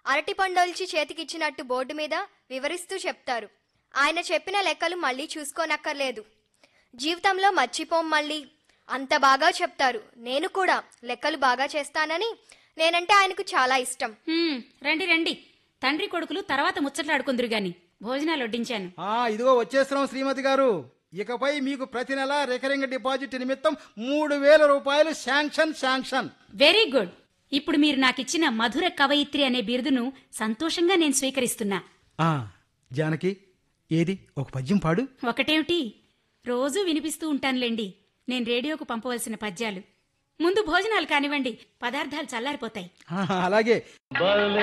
అరటి పండొల్చి చేతికిచ్చినట్టు బోర్డు మీద వివరిస్తూ చెప్తారు ఆయన చెప్పిన లెక్కలు మళ్ళీ చూసుకోనక్కర్లేదు జీవితంలో మర్చిపోం మళ్ళీ అంత బాగా చెప్తారు నేను కూడా లెక్కలు బాగా చేస్తానని నేనంటే ఆయనకు చాలా ఇష్టం హ్మ్, రండి రండి తండ్రి కొడుకులు తర్వాత ముచ్చట్లాడుకుందరు గాని భోజనాలు వడ్డించాను ఆ ఇదిగో వచ్చేస్తున్నాం శ్రీమతి గారు ఇకపై మీకు ప్రతి నెల రికరింగ్ డిపాజిట్ నిమిత్తం మూడు వేల రూపాయలు శాంక్షన్ శాంక్షన్ వెరీ గుడ్ ఇప్పుడు మీరు నాకిచ్చిన మధుర కవయిత్రి అనే బిరుదును సంతోషంగా నేను స్వీకరిస్తున్నా ఆ జానకి ఏది ఒక పద్యం పాడు ఒకటేమిటి రోజూ వినిపిస్తూ ఉంటానులేండి నేను రేడియోకు పంపవలసిన పద్యాలు ముందు భోజనాలు కానివ్వండి పదార్థాలు చల్లారిపోతాయి ఆ, అలాగే